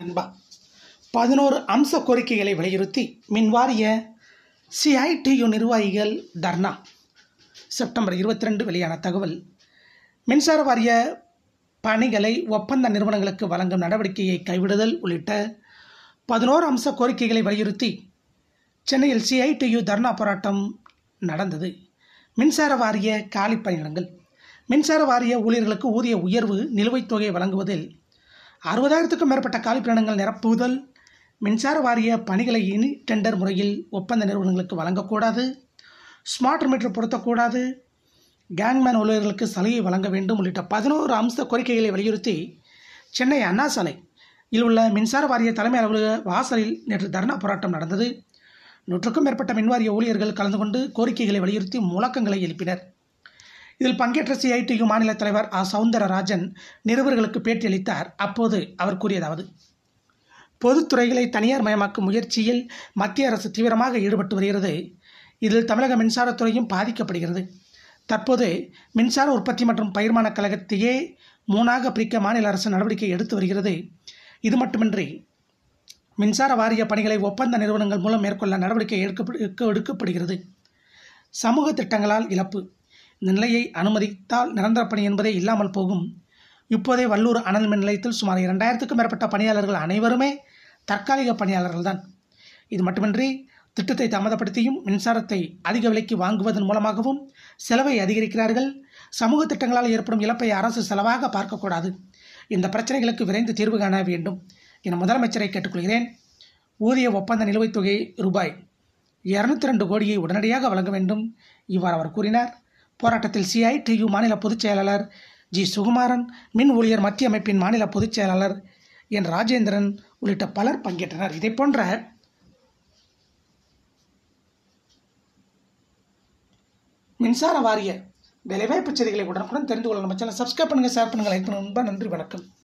நண்பா பதினோரு அம்ச கோரிக்கைகளை வலியுறுத்தி மின்வாரிய சிஐடியு நிர்வாகிகள் தர்ணா செப்டம்பர் இருபத்தி ரெண்டு வெளியான தகவல் மின்சார வாரிய பணிகளை ஒப்பந்த நிறுவனங்களுக்கு வழங்கும் நடவடிக்கையை கைவிடுதல் உள்ளிட்ட பதினோரு அம்ச கோரிக்கைகளை வலியுறுத்தி சென்னையில் சிஐடியு தர்ணா போராட்டம் நடந்தது மின்சார வாரிய காலி பணியிடங்கள் மின்சார வாரிய ஊழியர்களுக்கு ஊதிய உயர்வு நிலுவைத் தொகையை வழங்குவதில் அறுபதாயிரத்துக்கும் மேற்பட்ட காலிப்பிடங்கள் நிரப்புதல் மின்சார வாரிய பணிகளை இனி டெண்டர் முறையில் ஒப்பந்த நிறுவனங்களுக்கு வழங்கக்கூடாது ஸ்மார்ட் மீட்டர் பொருத்தக்கூடாது கேங்மேன் ஊழியர்களுக்கு சலுகை வழங்க வேண்டும் உள்ளிட்ட பதினோரு அம்ச கோரிக்கைகளை வலியுறுத்தி சென்னை அண்ணா சாலையில் உள்ள மின்சார வாரிய தலைமை அலுவலக வாசலில் நேற்று தர்ணா போராட்டம் நடந்தது நூற்றுக்கும் மேற்பட்ட மின்வாரிய ஊழியர்கள் கலந்து கொண்டு கோரிக்கைகளை வலியுறுத்தி முழக்கங்களை எழுப்பினர் இதில் பங்கேற்ற சிஐடியு மாநில தலைவர் ஆ சவுந்தரராஜன் நிருபர்களுக்கு பேட்டியளித்தார் அப்போது அவர் கூறியதாவது பொதுத்துறைகளை தனியார் மயமாக்கும் முயற்சியில் மத்திய அரசு தீவிரமாக ஈடுபட்டு வருகிறது இதில் தமிழக மின்சாரத்துறையும் பாதிக்கப்படுகிறது தற்போது மின்சார உற்பத்தி மற்றும் பயிர்மான கழகத்தையே மூணாக பிரிக்க மாநில அரசு நடவடிக்கை எடுத்து வருகிறது இது மட்டுமின்றி மின்சார வாரிய பணிகளை ஒப்பந்த நிறுவனங்கள் மூலம் மேற்கொள்ள நடவடிக்கை எடுக்க எடுக்கப்படுகிறது சமூக திட்டங்களால் இழப்பு இந்த நிலையை அனுமதித்தால் நிரந்தர பணி என்பதே இல்லாமல் போகும் இப்போதே வள்ளூர் அனல் மின் நிலையத்தில் சுமார் இரண்டாயிரத்துக்கும் மேற்பட்ட பணியாளர்கள் அனைவருமே தற்காலிக பணியாளர்கள் தான் இது மட்டுமின்றி திட்டத்தை தாமதப்படுத்தியும் மின்சாரத்தை அதிக விலைக்கு வாங்குவதன் மூலமாகவும் செலவை அதிகரிக்கிறார்கள் சமூக திட்டங்களால் ஏற்படும் இழப்பை அரசு செலவாக பார்க்கக்கூடாது இந்த பிரச்சனைகளுக்கு விரைந்து தீர்வு காண வேண்டும் என முதலமைச்சரை கேட்டுக்கொள்கிறேன் ஊதிய ஒப்பந்த நிலுவைத் தொகை ரூபாய் இரநூத்தி ரெண்டு கோடியை உடனடியாக வழங்க வேண்டும் இவ்வாறு அவர் கூறினார் போராட்டத்தில் சிஐடியு மாநில பொதுச் செயலாளர் ஜி சுகுமாரன் மின் ஊழியர் மத்திய அமைப்பின் மாநில பொதுச் செயலாளர் என் ராஜேந்திரன் உள்ளிட்ட பலர் பங்கேற்றனர் இதை போன்ற மின்சார வாரிய வேலைவாய்ப்பு செய்திகளை உடனுக்குடன் தெரிந்து கொள்ள நம்ம சேனல் சப்ஸ்கிரைப் பண்ணுங்கள் ஷேர் பண்ணுங்கள் லைக் பண்ணுங்கள் நன்றி வணக்கம்